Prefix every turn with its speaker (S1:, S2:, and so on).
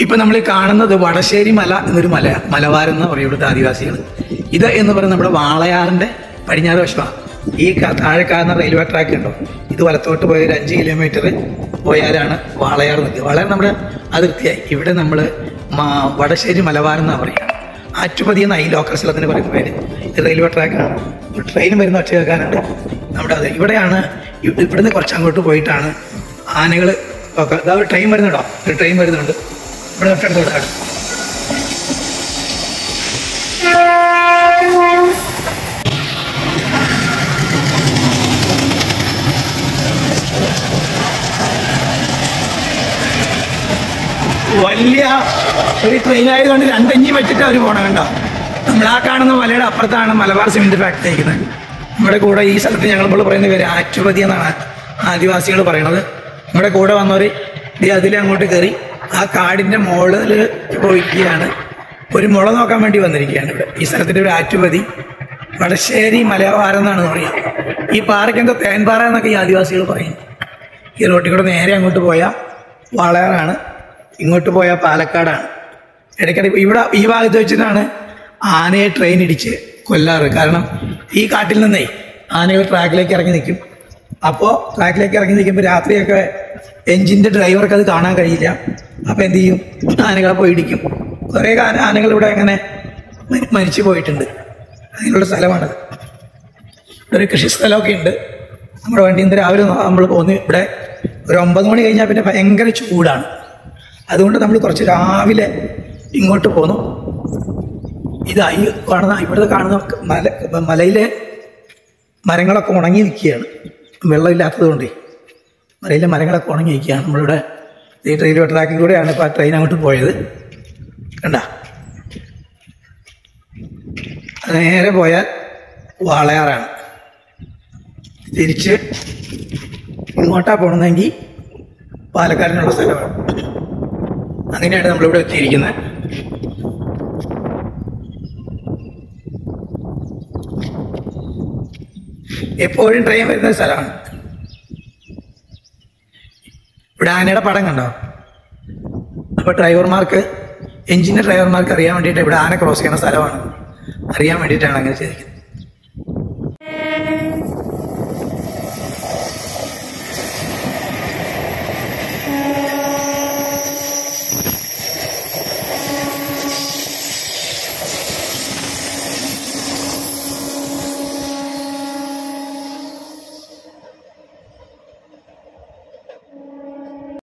S1: ഇപ്പൊ നമ്മൾ ഈ കാണുന്നത് വടശ്ശേരി മല എന്നൊരു മല മലവാരം എന്ന് പറയും ഇവിടുത്തെ ആദിവാസികൾ ഇത് എന്ന് പറയുന്നത് നമ്മുടെ വാളയാറിന്റെ പടിഞ്ഞാറ് വശമാണ് ഈ ക- താഴെ കാണുന്ന റെയിൽവേ ട്രാക്ക് ഉണ്ടോ ഇത് വലത്തോട്ട് പോയ ഒരു അഞ്ച് കിലോമീറ്റർ പോയാലാണ് വാളയാർ നിൽക്കുക വാളയാർ നമ്മുടെ അതിർത്തിയായി ഇവിടെ നമ്മൾ വടശ്ശേരി മലവാരം എന്നാണ് പറയുക ആറ്റുപതി എന്ന ഈ ലോക്കൽ സ്ഥലത്തിന് പറയുന്ന പേര് ഇത് റെയിൽവേ ട്രാക്കാണ് ട്രെയിൻ വരുന്ന ഒച്ച കേൾക്കാനുണ്ട് നമ്മുടെ അത് ഇവിടെയാണ് ഇവ്- ഇവിടുന്ന് കുറച്ച് അങ്ങോട്ട് പോയിട്ടാണ് ആനകൾ ഒക്കെ ഇതാ ഒരു ട്രെയിൻ വരുന്നുണ്ടോ ഒരു ട്രെയിൻ വരുന്നുണ്ട് ഇവിടെ തൊട്ടടുത്തോട്ടാണ് വലിയ ഒരു ട്രെയിൻ ആയതുകൊണ്ട് രണ്ടഞ്ചി വെച്ചിട്ട് അവർ പോണ കണ്ടോ നമ്മൾ ആ കാണുന്ന മലയുടെ അപ്പുറത്താണ് മലബാർ സിമെന്റ് ഫാക്ടറി ഇരിക്കുന്നത് നമ്മുടെ കൂടെ ഈ സ്ഥലത്ത് ഞങ്ങൾ ഇപ്പോൾ പറയുന്ന പേര് ആറ്റുപതി എന്നാണ് ആദിവാസികൾ പറയണത് നമ്മുടെ കൂടെ വന്നവർ ദേ അതിലെ അങ്ങോട്ട് കയറി ആ കാടിന്റെ മുകളിൽ പോയിരിക്കുകയാണ് ഒരു മുള നോക്കാൻ വേണ്ടി വന്നിരിക്കുകയാണ് ഇവിടെ ഈ സ്ഥലത്തിന്റെ ഒരു ആറ്റുപതി വടശ്ശേരി മലബാരം എന്നാണ് പറയുക ഈ പാറയ്ക്ക് എന്തോ തേൻപാറ എന്നൊക്കെ ഈ ആദിവാസികൾ പറയും ഈ റോട്ടിൽ കൂടെ നേരെ അങ്ങോട്ട് പോയാൽ വാളയാറാണ് ഇങ്ങോട്ട് പോയാൽ പാലക്കാടാണ് ഇടയ്ക്കിടയ്ക്ക് ഇവിടെ ഈ ഭാഗത്ത് വെച്ചിട്ടാണ് ആനയെ ട്രെയിൻ ഇടിച്ച് കൊല്ലാറ് കാരണം ഈ കാട്ടിൽ നിന്നേ ആനകൾ ട്രാക്കിലേക്ക് ഇറങ്ങി നിൽക്കും അപ്പോൾ ട്രാക്കിലേക്ക് ഇറങ്ങി നിൽക്കുമ്പോൾ രാത്രിയൊക്കെ എഞ്ചിൻ്റെ ഡ്രൈവർക്ക് അത് കാണാൻ കഴിയില്ല അപ്പോൾ എന്ത് ചെയ്യും ആനകളെ പോയി ഇടിക്കും കുറേ ആന ആനകൾ ഇവിടെ അങ്ങനെ മരി- മരിച്ചു പോയിട്ടുണ്ട് അതിനുള്ള സ്ഥലമാണത് ഇവിടെ ഒരു കൃഷി സ്ഥലമൊക്കെ ഉണ്ട് നമ്മുടെ വണ്ടി ഇന്ന് രാവിലെ നമ്മൾ പോകുന്നു ഇവിടെ ഒരു ഒമ്പത് മണി കഴിഞ്ഞാൽ പിന്നെ ഭയങ്കര ചൂടാണ് അതുകൊണ്ട് നമ്മൾ കുറച്ച് രാവിലെ ഇങ്ങോട്ട് പോന്നു ഇതാ ഈ കാണുന്ന ഇവിടുത്തെ കാണുന്ന മല മലയിലെ മരങ്ങളൊക്കെ ഉണങ്ങി നിൽക്കുകയാണ് വെള്ളമില്ലാത്തത് കൊണ്ടേ മലയിലെ മരങ്ങളൊക്കെ ഉണങ്ങി നിൽക്കുകയാണ് നമ്മളിവിടെ ഈ റെയിൽവേ ട്രാക്കിൽ കൂടെയാണ് ഇപ്പോൾ ആ ട്രെയിൻ അങ്ങോട്ട് പോയത് കണ്ട നേരെ പോയാൽ വാളയാറാണ് തിരിച്ച് ഇങ്ങോട്ടാ പോകണമെങ്കിൽ പാലക്കാടിനുള്ള സ്ഥലമാണ് അങ്ങനെയാണ് നമ്മളിവിടെ എത്തിയിരിക്കുന്നത് എപ്പോഴും ട്രെയിൻ വരുന്ന സ്ഥലമാണ് ഇവിടെ ആനയുടെ പടം കണ്ടോ അപ്പൊ ഡ്രൈവർമാർക്ക് എഞ്ചിന്റെ ഡ്രൈവർമാർക്ക് അറിയാൻ വേണ്ടിയിട്ട് ഇവിടെ ആന ക്രോസ് ചെയ്യുന്ന സ്ഥലമാണ് അറിയാൻ വേണ്ടിയിട്ടാണ് അങ്ങനെ ചെയ്തിരിക്കുന്നത്